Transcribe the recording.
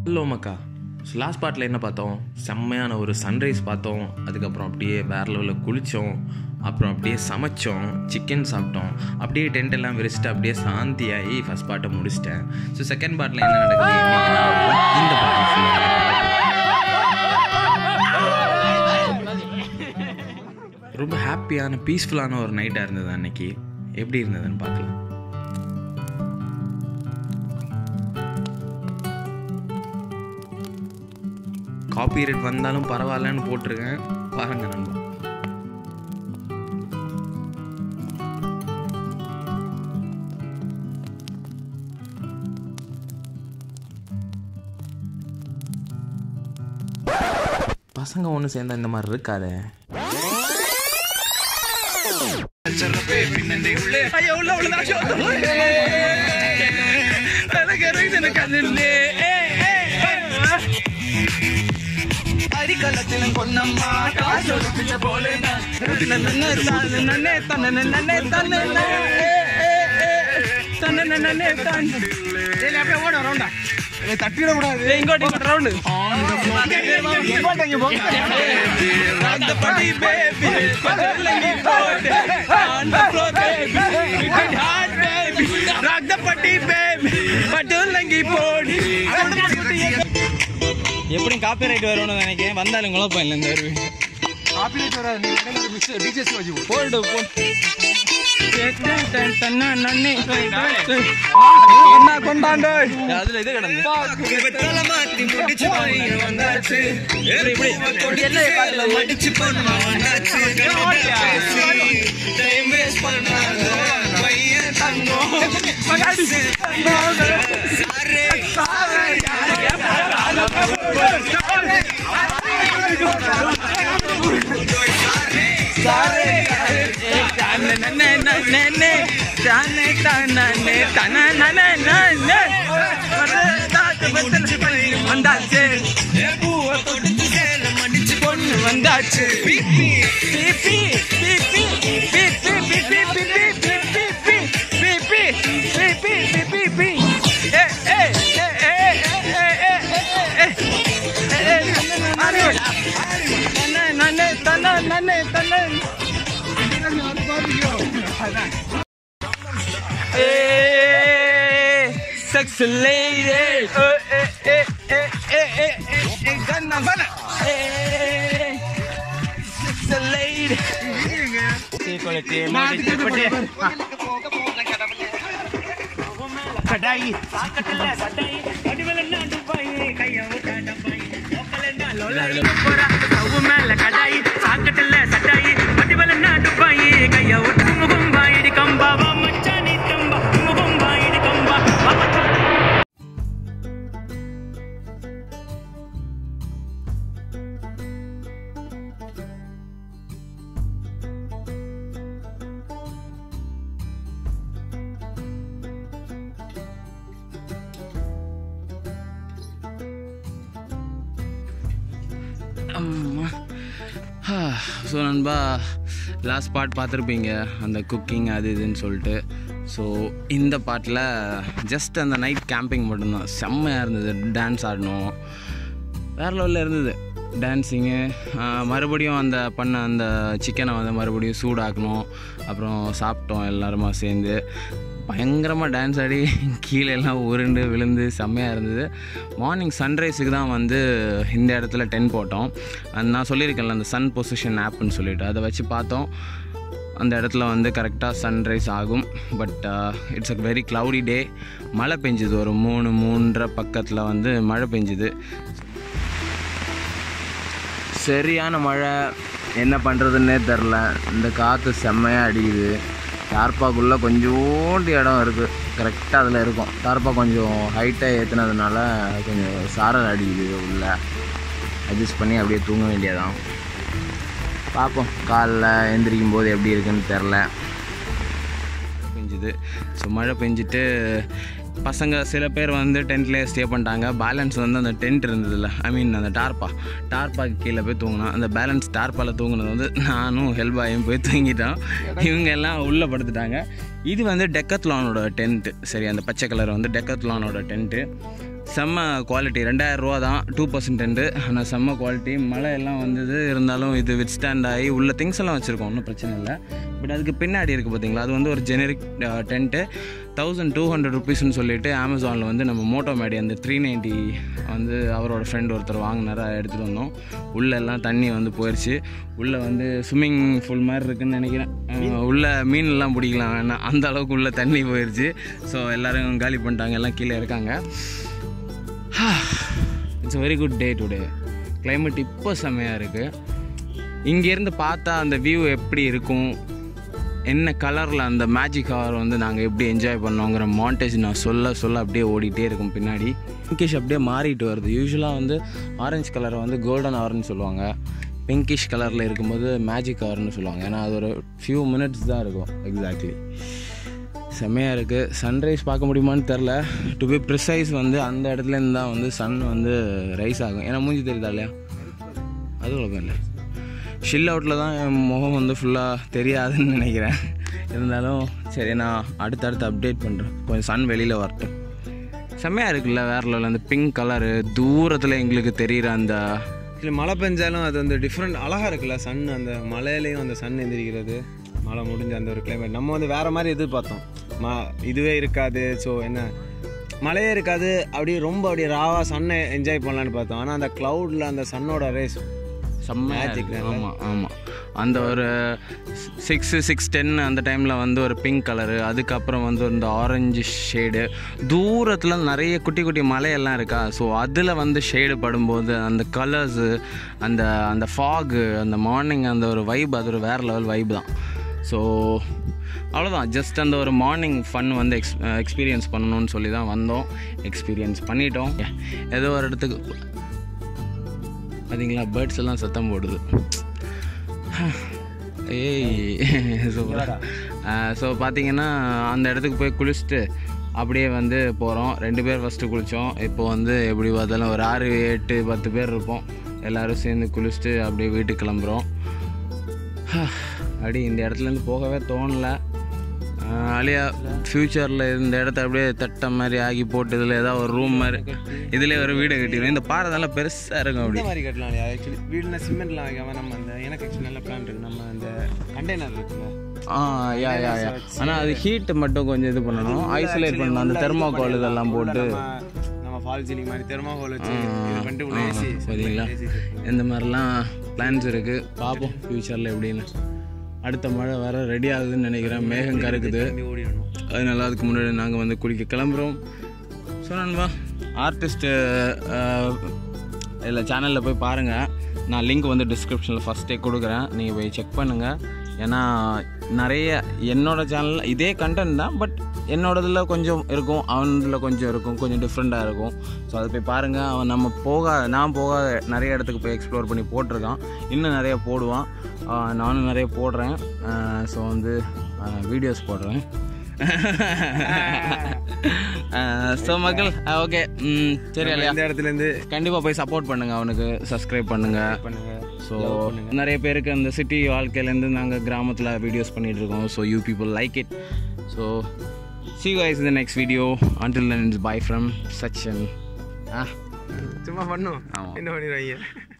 Hello மக்கா so last பார்ட்டில் என்ன பார்த்தோம் செம்மையான ஒரு சன்ரைஸ் பார்த்தோம் அதுக்கப்புறம் அப்படியே வேற லெவலில் குளித்தோம் அப்புறம் அப்படியே சமைச்சோம் சிக்கன் சாப்பிட்டோம் அப்படியே டென்ட் எல்லாம் விரிச்சிட்டு அப்படியே சாந்தியாகி ஃபஸ்ட் பார்ட்டை முடிச்சிட்டேன் ஸோ செகண்ட் பார்ட்டில் என்ன நடக்குது இன்னைக்கு நான் இந்த பார்ட்டி ரொம்ப ஹாப்பியான பீஸ்ஃபுல்லான ஒரு நைட்டாக இருந்தது அன்னைக்கு எப்படி இருந்ததுன்னு பார்க்கலாம் காப்பிரைட் வந்தாலும் பரவாயில்லன்னு போட்டிருக்கேன் பாருங்க நண்பா பசங்க ஒன்று சேர்ந்தா இந்த மாதிரி இருக்காதே അരിക്കലത്തിലും കൊന്നമ്മ കാശൊടുപ്പിച്ച പോലെ തന്നെ തന്നെ തന്നെ തന്നെ തന്നെ തട്ടിയിടകൂടാതെ ഇങ്ങോട്ട് ഇങ്ങോട്ട് റൗണ്ട് எப்படி காப்பி ரைட் வரும்னு நினைக்கிறேன் வந்தாலும் குழப்பம் இல்லை இந்த ஒரு காப்பிரைட் வராது நீ இடையில ஒரு மிக்ஸ் டிஜேஸ் வச்சு போல்டு போல் அதுல இது கிடந்து வந்தாச்சு பொண்ணு வந்தாச்சு பிபி பிபி பிபி பிபி பிபி பிபி பிபி பிபி பிபி பிபி பிபி ஏ ஏ ஏ ஏ ஏ ஏ நன்னே தன்ன நன்னே தன்ன Sex lady, eh, eh, eh, eh, eh, eh, eh, ganna, ganna, eh, sex lady. கடாயி ஸோ நண்பா லாஸ்ட் பார்ட் பார்த்துருப்பீங்க அந்த குக்கிங் அது இதுன்னு சொல்லிட்டு ஸோ இந்த பாட்டில் ஜஸ்ட் அந்த நைட் கேம்பிங் மட்டும்தான் செம்மையாக இருந்தது டான்ஸ் ஆடணும் வேறு லெவலில் இருந்தது டான்ஸிங்கு மறுபடியும் அந்த பண்ண அந்த சிக்கனை வந்து மறுபடியும் சூடாக்கணும் அப்புறம் சாப்பிட்டோம் எல்லாருமா சேர்ந்து பயங்கரமாக டான்ஸ் ஆடி கீழே எல்லாம் உருண்டு விழுந்து செம்மையாக இருந்தது மார்னிங் சன்ரைஸுக்கு தான் வந்து இந்த இடத்துல டென் போட்டோம் அது நான் சொல்லியிருக்கேன்ல அந்த சன் பொசிஷன் ஆப்னு சொல்லிட்டு அதை வச்சு பார்த்தோம் அந்த இடத்துல வந்து கரெக்டாக சன்ரைஸ் ஆகும் but it's a very cloudy day மழை பெஞ்சுது ஒரு மூணு மூன்றரை பக்கத்தில் வந்து மழை பெஞ்சுது சரியான மழை என்ன பண்ணுறதுன்னே தெரில இந்த காற்று செம்மையாக அடிக்குது தார்பாக்குள்ளே கொஞ்சோண்டு இடம் இருக்குது கரெக்டாக அதில் இருக்கும் தார்பா கொஞ்சம் ஹைட்டாக ஏற்றுனதுனால கொஞ்சம் சாரல் அடிக்குது உள்ளே அட்ஜஸ்ட் பண்ணி அப்படியே தூங்க வேண்டியதான் பார்ப்போம் காலைல எந்திரிக்கும் போது எப்படி இருக்குன்னு தெரில பெஞ்சுது ஸோ மழை பெஞ்சிட்டு பசங்க சில பேர் வந்து டென்ட்லேயே ஸ்டே பண்ணிட்டாங்க பேலன்ஸ் வந்து அந்த டென்ட் இருந்ததுல்ல ஐ மீன் அந்த டார்பா டார்பாக்கு கீழே போய் தூங்கினோம் அந்த பேலன்ஸ் டார்பாவில் தூங்கினது வந்து நானும் ஹெல்பாயும் போய் தூங்கிட்டோம் இவங்க எல்லாம் உள்ளே படுத்துட்டாங்க இது வந்து டெக்கத்லானோட டென்ட்டு சரி அந்த பச்சை கலர் வந்து டெக்கத்லானோட டென்ட்டு செம்ம குவாலிட்டி ரெண்டாயிரம் ரூபா தான் டூ பர்சன்ட் ஆனால் செம்ம குவாலிட்டி மழை எல்லாம் வந்தது இருந்தாலும் இது வித் ஸ்டாண்ட் ஆகி உள்ள திங்ஸ் எல்லாம் வச்சுருக்கோம் ஒன்றும் பிரச்சனை இல்லை பட் அதுக்கு பின்னாடி இருக்குது பார்த்தீங்களா அது வந்து ஒரு generic tent thousand two hundred ருபீஸ்னு சொல்லிட்டு அமேசானில் வந்து நம்ம மோட்டோ மேடி அந்த த்ரீ நைன்ட்டி வந்து அவரோட ஃப்ரெண்ட் ஒருத்தர் வாங்கினாரா எடுத்துகிட்டு வந்தோம் உள்ளே எல்லாம் தண்ணி வந்து போயிடுச்சு உள்ளே வந்து ஸ்விம்மிங் ஃபுல் மாதிரி இருக்குன்னு நினைக்கிறேன் அஹ் உள்ள மீன்லாம் பிடிக்கலாம் வேணாம் அந்த அளவுக்கு உள்ள தண்ணி போயிடுச்சு ஸோ எல்லோரும் காலி பண்ணிட்டாங்க எல்லாம் கீழே இருக்காங்க it's very good day today climate இப்போ செம்மையாக இருக்குது இங்கேருந்து பார்த்தா அந்த வியூ எப்படி இருக்கும் என்ன கலரில் அந்த மேஜிக் ஹவர் வந்து நாங்கள் எப்படி என்ஜாய் பண்ணோங்கிற மாண்டேஜ் நான் சொல்ல சொல்ல அப்படியே ஓடிட்டே இருக்கும் பின்னாடி பிங்கிஷ் அப்படியே மாறிட்டு வருது யூஸ்வலாக வந்து ஆரஞ்சு கலரை வந்து கோல்டன் ஹவர்னு சொல்லுவாங்க பிங்கிஷ் கலரில் இருக்கும்போது மேஜிக் ஹவர்னு சொல்லுவாங்க ஏன்னா அது ஒரு ஃபியூ மினிட்ஸ் தான் இருக்கும் எக்ஸாக்ட்லி செம்மையாக இருக்குது சன்ரைஸ் பார்க்க முடியுமான்னு தெரில டு பி ப்ரிசைஸ் வந்து அந்த இடத்துலேருந்து தான் வந்து சன் வந்து ரைஸ் ஆகும் ஏன்னா மூஞ்சி தெரியுதா இல்லையா அது உலகம் இல்லை ஷில் அவுட்டில் தான் என் முகம் வந்து ஃபுல்லாக தெரியாதுன்னு நினைக்கிறேன் இருந்தாலும் சரி நான் அடுத்தடுத்து அப்டேட் பண்ணுறேன் கொஞ்சம் சன் வெளியில் வரட்டும் செம்மையாக இருக்குல்ல வேற level அந்த பிங்க் கலரு தூரத்தில் எங்களுக்கு தெரிகிற அந்த இல்லை மழை பெஞ்சாலும் அது வந்து டிஃப்ரெண்ட் அழகாக இருக்குல்ல சன் அந்த மலையிலையும் அந்த சன் எந்திரிக்கிறது மழை முடிஞ்ச அந்த ஒரு கிளைமேட் நம்ம வந்து வேறு மாதிரி எதிர்பார்த்தோம் மா இதுவே இருக்காது ஸோ என்ன மழையே இருக்காது அப்படியே ரொம்ப அப்படியே ராவாக சன்னை என்ஜாய் பண்ணலான்னு பார்த்தோம் ஆனால் அந்த க்ளவுடில் அந்த சன்னோட ரேஸ் செம்மையாக ஆமாம் ஆமாம் அந்த ஒரு சிக்ஸு சிக்ஸ் டென் அந்த டைமில் வந்து ஒரு பிங்க் கலரு அதுக்கப்புறம் வந்து இந்த ஆரஞ்சு ஷேடு தூரத்தில் நிறைய குட்டி குட்டி மலையெல்லாம் இருக்கா ஸோ அதில் வந்து ஷேடு படும்போது அந்த கலர்ஸு அந்த அந்த ஃபாகு அந்த மார்னிங் அந்த ஒரு வைப் அது ஒரு வேறு லெவல் வைப் தான் ஸோ அவ்வளோதான் ஜஸ்ட் அந்த ஒரு மார்னிங் ஃபன் வந்து எக்ஸ் எக்ஸ்பீரியன்ஸ் பண்ணணும்னு சொல்லி தான் வந்தோம் எக்ஸ்பீரியன்ஸ் பண்ணிட்டோம் ஏதோ ஒரு இடத்துக்கு பார்த்தீங்களா பேர்ட்ஸ் எல்லாம் சத்தம் போடுது ஏய் சூப்பர் ஸோ பார்த்தீங்கன்னா அந்த இடத்துக்கு போய் குளிச்சுட்டு அப்படியே வந்து போகிறோம் ரெண்டு பேர் ஃபஸ்ட்டு குளித்தோம் இப்போ வந்து எப்படி பார்த்தாலும் ஒரு ஆறு எட்டு பத்து பேர் இருப்போம் எல்லோரும் சேர்ந்து குளிச்சுட்டு அப்படியே வீட்டுக்கு கிளம்புறோம் அப்படி இந்த இடத்துலேருந்து போகவே தோணலை அழியா ஃப்யூச்சரில் இந்த இடத்த அப்படியே தட்டை மாதிரி ஆகி போட்டு இதில் ஏதாவது ஒரு ரூம் மாதிரி இதிலே ஒரு வீடை கட்டிடுவோம் இந்த பாறை நல்லா பெருசாக இருக்கும் அப்படி இந்த மாதிரி கட்டலாம் இல்லையா ஆக்சுவலி வீட்டில் சிமெண்ட்லாம் வைக்காம நம்ம அந்த எனக்கு ஆக்சுவலி நல்ல பிளான் இருக்குது நம்ம அந்த கண்டெய்னர் இருக்குல்ல ஆ யா யா யா ஆனால் அது ஹீட்டு மட்டும் கொஞ்சம் இது பண்ணணும் ஐசோலேட் பண்ணணும் அந்த தெர்மாகோல் இதெல்லாம் போட்டு நம்ம நம்ம ஃபால் சீலிங் மாதிரி தெர்மாகோல் வச்சு இது பண்ணிட்டு உள்ள ஏசி சரிங்களா இந்த மாதிரிலாம் பிளான்ஸ் இருக்குது பார்ப்போம் ஃப்யூச்சரில் எப்படின்னு அடுத்த மழை வர ரெடி ஆகுதுன்னு நினைக்கிறேன் மேகம் கருக்குது ஓடிடணும் அதனால அதுக்கு முன்னாடி நாங்கள் வந்து குளிக்க கிளம்புறோம் ஸோ நண்பா ஆர்டிஸ்ட்டு இல்லை சேனலில் போய் பாருங்கள் நான் லிங்க் வந்து டிஸ்கிரிப்ஷனில் ஃபஸ்ட்டே கொடுக்குறேன் நீங்கள் போய் செக் பண்ணுங்கள் ஏன்னா நிறைய என்னோட சேனலில் இதே கண்டென்ட் தான் பட் என்னோடதில் கொஞ்சம் இருக்கும் அவனதில் கொஞ்சம் இருக்கும் கொஞ்சம் டிஃப்ரெண்ட்டாக இருக்கும் ஸோ அதை போய் பாருங்கள் அவன் நம்ம போக நான் போக நிறைய இடத்துக்கு போய் எக்ஸ்ப்ளோர் பண்ணி போட்டிருக்கான் இன்னும் நிறைய போடுவான் ஆஹ் நானும் நிறைய போடுறேன் ஸோ வந்து வீடியோஸ் போடுறேன் ஸோ மக்கள் ஓகே சரி இல்லையா இந்த இடத்துல இருந்து கண்டிப்பாக போய் சப்போர்ட் பண்ணுங்கள் அவனுக்கு சப்ஸ்கிரைப் பண்ணுங்கள் பண்ணுங்க ஸோ நிறைய பேருக்கு அந்த சிட்டி வாழ்க்கையிலேருந்து நாங்கள் கிராமத்தில் வீடியோஸ் பண்ணிட்டு இருக்கோம் so you people like it so see guys in the next video until then it's bye from Sachin ah சும்மா பண்ணும் ஆமாம் என்ன பண்ணிடுவாங்க